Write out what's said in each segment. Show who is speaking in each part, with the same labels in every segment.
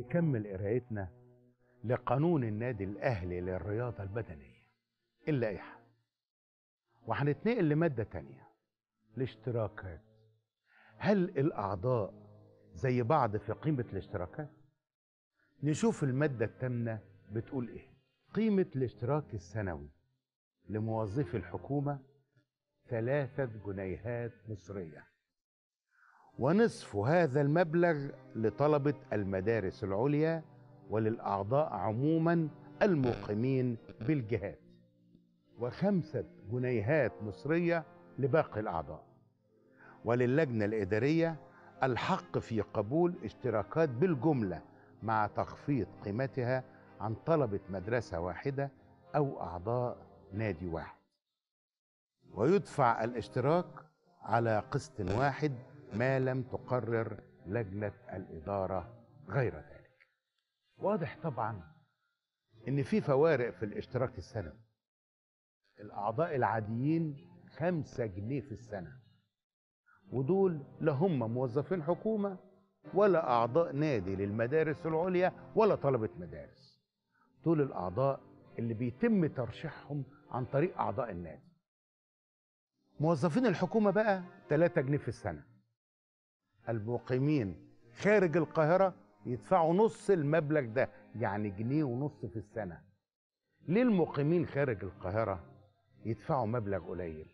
Speaker 1: نكمل قرايتنا لقانون النادي الأهلي للرياضة البدنية اللائحة وهنتنقل لمادة تانية الاشتراكات هل الأعضاء زي بعض في قيمة الاشتراكات؟ نشوف المادة الثامنة بتقول إيه قيمة الاشتراك السنوي لموظفي الحكومة ثلاثة جنيهات مصرية ونصف هذا المبلغ لطلبة المدارس العليا وللأعضاء عموما المقيمين بالجهات وخمسة جنيهات مصرية لباقي الأعضاء وللجنة الإدارية الحق في قبول اشتراكات بالجملة مع تخفيض قيمتها عن طلبة مدرسة واحدة أو أعضاء نادي واحد ويدفع الاشتراك على قسط واحد ما لم تقرر لجنة الإدارة غير ذلك واضح طبعا إن في فوارق في الاشتراك السنوي الأعضاء العاديين خمسة جنيه في السنة ودول لا هم موظفين حكومة ولا أعضاء نادي للمدارس العليا ولا طلبة مدارس دول الأعضاء اللي بيتم ترشيحهم عن طريق أعضاء النادي موظفين الحكومة بقى 3 جنيه في السنة المقيمين خارج القاهرة يدفعوا نص المبلغ ده يعني جنيه ونص في السنة ليه المقيمين خارج القاهرة يدفعوا مبلغ قليل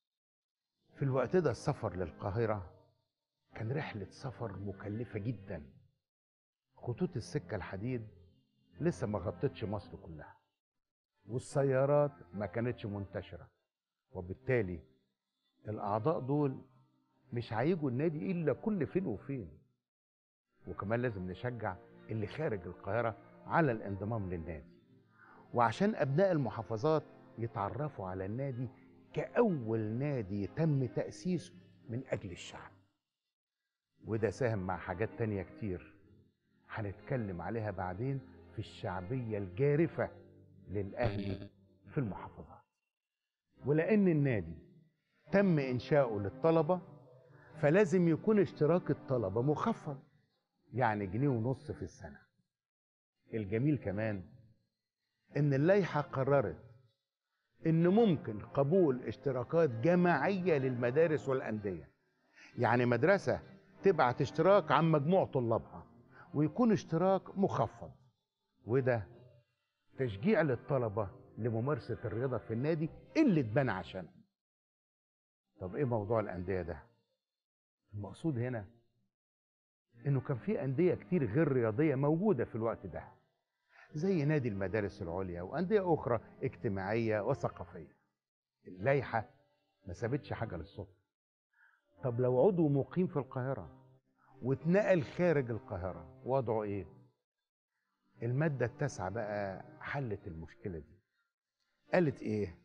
Speaker 1: في الوقت ده السفر للقاهرة كان رحلة سفر مكلفة جدا خطوط السكة الحديد لسه ما غطتش مصر كلها والسيارات ما كانتش منتشرة وبالتالي الأعضاء دول مش هيجوا النادي إلا كل فين وفين وكمان لازم نشجع اللي خارج القاهرة على الانضمام للنادي وعشان أبناء المحافظات يتعرفوا على النادي كأول نادي تم تأسيسه من أجل الشعب وده ساهم مع حاجات تانية كتير هنتكلم عليها بعدين في الشعبية الجارفة للأهلي في المحافظات ولأن النادي تم إنشاؤه للطلبة فلازم يكون اشتراك الطلبة مخفض يعني جنيه ونص في السنة الجميل كمان إن اللائحة قررت إن ممكن قبول اشتراكات جماعية للمدارس والأندية يعني مدرسة تبعت اشتراك عن مجموع طلابها ويكون اشتراك مخفض وده تشجيع للطلبة لممارسة الرياضة في النادي اللي اتبنى عشانه طب ايه موضوع الأندية ده المقصود هنا انه كان في أندية كتير غير رياضية موجودة في الوقت ده زي نادي المدارس العليا وأندية أخرى اجتماعية وثقافية اللائحة ما سابتش حاجة للصدفة طب لو عضو مقيم في القاهرة واتنقل خارج القاهرة وضعه ايه المادة التاسعة بقى حلت المشكلة دي قالت ايه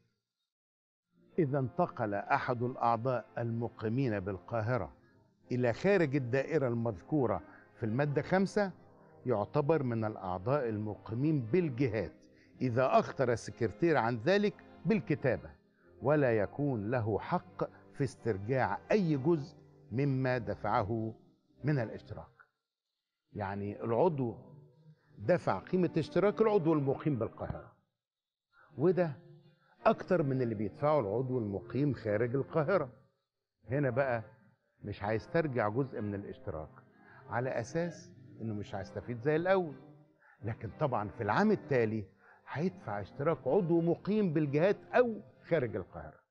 Speaker 1: إذا انتقل أحد الأعضاء المقيمين بالقاهرة إلى خارج الدائرة المذكورة في المادة خمسة يعتبر من الأعضاء المقيمين بالجهات إذا أخطر السكرتير عن ذلك بالكتابة ولا يكون له حق في استرجاع أي جزء مما دفعه من الاشتراك يعني العضو دفع قيمة اشتراك العضو المقيم بالقاهرة وده أكتر من اللي بيدفعه العضو المقيم خارج القاهرة هنا بقى مش هيسترجع جزء من الاشتراك على أساس إنه مش هيستفيد زي الأول لكن طبعا في العام التالي هيدفع اشتراك عضو مقيم بالجهات أو خارج القاهرة